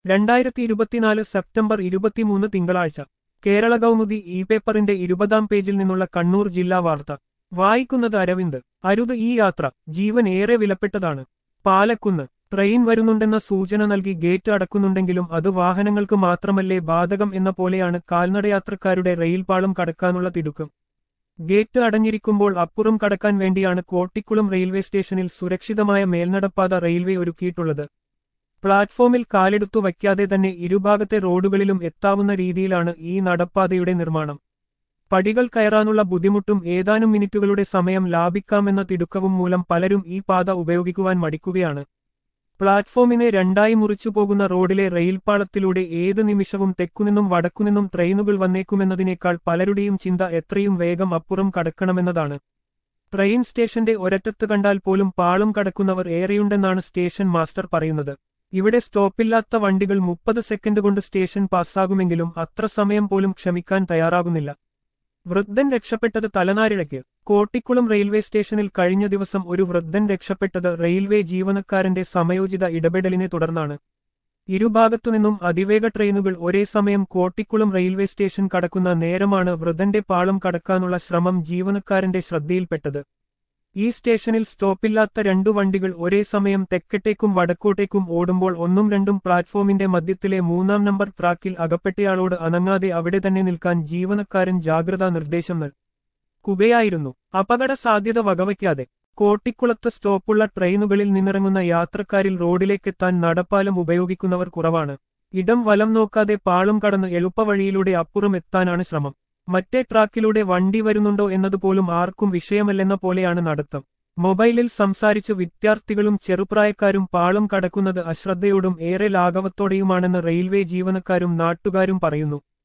രണ്ടായിരത്തി ഇരുപത്തിനാല് സെപ്റ്റംബർ ഇരുപത്തിമൂന്ന് തിങ്കളാഴ്ച കേരള കൗമുദി ഇ പേപ്പറിന്റെ ഇരുപതാം പേജിൽ നിന്നുള്ള കണ്ണൂർ ജില്ലാ വാർത്ത വായിക്കുന്നത് അരവിന്ദ് അരുത് ഈ യാത്ര ജീവൻ ഏറെ വിലപ്പെട്ടതാണ് പാലക്കുന്ന് ട്രെയിൻ വരുന്നുണ്ടെന്ന സൂചന നൽകി ഗേറ്റ് അടക്കുന്നുണ്ടെങ്കിലും അത് വാഹനങ്ങൾക്ക് മാത്രമല്ലേ ബാധകം എന്ന പോലെയാണ് കാൽനടയാത്രക്കാരുടെ റെയിൽപാളം കടക്കാനുള്ള തിടുക്കം ഗേറ്റ് അടഞ്ഞിരിക്കുമ്പോൾ അപ്പുറം കടക്കാൻ വേണ്ടിയാണ് കോട്ടിക്കുളം റെയിൽവേ സ്റ്റേഷനിൽ സുരക്ഷിതമായ മേൽനടപ്പാത റെയിൽവേ ഒരുക്കിയിട്ടുള്ളത് പ്ലാറ്റ്ഫോമിൽ കാലെടുത്തു വയ്ക്കാതെ തന്നെ ഇരുഭാഗത്തെ റോഡുകളിലും എത്താവുന്ന രീതിയിലാണ് ഈ നടപ്പാതയുടെ നിർമ്മാണം പടികൾ കയറാനുള്ള ബുദ്ധിമുട്ടും ഏതാനും മിനിറ്റുകളുടെ സമയം ലാഭിക്കാമെന്ന തിടുക്കവും മൂലം പലരും ഈ പാത ഉപയോഗിക്കുവാൻ മടിക്കുകയാണ് പ്ലാറ്റ്ഫോമിനെ രണ്ടായി മുറിച്ചു പോകുന്ന റോഡിലെ റെയിൽപാളത്തിലൂടെ ഏത് നിമിഷവും തെക്കുനിന്നും വടക്കുനിന്നും ട്രെയിനുകൾ വന്നേക്കുമെന്നതിനേക്കാൾ പലരുടെയും ചിന്ത എത്രയും വേഗം അപ്പുറം കടക്കണമെന്നതാണ് ട്രെയിൻ സ്റ്റേഷന്റെ ഒരറ്റത്ത് കണ്ടാൽ പോലും പാളം കടക്കുന്നവർ ഏറെയുണ്ടെന്നാണ് സ്റ്റേഷൻ മാസ്റ്റർ പറയുന്നത് ഇവിടെ സ്റ്റോപ്പില്ലാത്ത വണ്ടികൾ മുപ്പത് സെക്കൻഡ് കൊണ്ട് സ്റ്റേഷൻ പാസ്സാകുമെങ്കിലും അത്ര സമയം പോലും ക്ഷമിക്കാൻ തയ്യാറാകുന്നില്ല വൃദ്ധൻ രക്ഷപ്പെട്ടത് തലനാരിഴയ്ക്ക് കോട്ടിക്കുളം റെയിൽവേ സ്റ്റേഷനിൽ കഴിഞ്ഞ ദിവസം ഒരു വൃദ്ധൻ രക്ഷപ്പെട്ടത് റെയിൽവേ ജീവനക്കാരന്റെ സമയോചിത ഇടപെടലിനെ തുടർന്നാണ് ഇരുഭാഗത്തുനിന്നും അതിവേഗ ട്രെയിനുകൾ ഒരേ സമയം കോട്ടിക്കുളം റെയിൽവേ സ്റ്റേഷൻ കടക്കുന്ന നേരമാണ് വൃദ്ധന്റെ പാളം കടക്കാനുള്ള ശ്രമം ജീവനക്കാരന്റെ ശ്രദ്ധയിൽപ്പെട്ടത് ഈ സ്റ്റേഷനിൽ സ്റ്റോപ്പില്ലാത്ത രണ്ടു വണ്ടികൾ ഒരേ സമയം തെക്കട്ടേക്കും വടക്കോട്ടേക്കും ഓടുമ്പോൾ ഒന്നും രണ്ടും പ്ലാറ്റ്ഫോമിന്റെ മധ്യത്തിലെ മൂന്നാം നമ്പർ ട്രാക്കിൽ അകപ്പെട്ടയാളോട് അനങ്ങാതെ അവിടെ തന്നെ നിൽക്കാൻ ജീവനക്കാരൻ ജാഗ്രതാ നിർദ്ദേശം നൽകുകയായിരുന്നു അപകട സാധ്യത വകവയ്ക്കാതെ കോട്ടിക്കുളത്ത് സ്റ്റോപ്പുള്ള ട്രെയിനുകളിൽ നിന്നിറങ്ങുന്ന യാത്രക്കാരിൽ റോഡിലേക്കെത്താൻ നടപ്പാലം ഉപയോഗിക്കുന്നവർ കുറവാണ് ഇടം വലം നോക്കാതെ പാളം കടന്ന് എളുപ്പവഴിയിലൂടെ അപ്പുറം എത്താനാണ് ശ്രമം മറ്റേ ട്രാക്കിലൂടെ വണ്ടി വരുന്നുണ്ടോ എന്നതുപോലും ആർക്കും വിഷയമല്ലെന്ന പോലെയാണ് നടത്തം മൊബൈലിൽ സംസാരിച്ച് വിദ്യാർത്ഥികളും ചെറുപ്രായക്കാരും പാളം കടക്കുന്നത് അശ്രദ്ധയോടും ഏറെ ലാഘവത്തോടെയുമാണെന്ന് റെയിൽവേ ജീവനക്കാരും നാട്ടുകാരും പറയുന്നു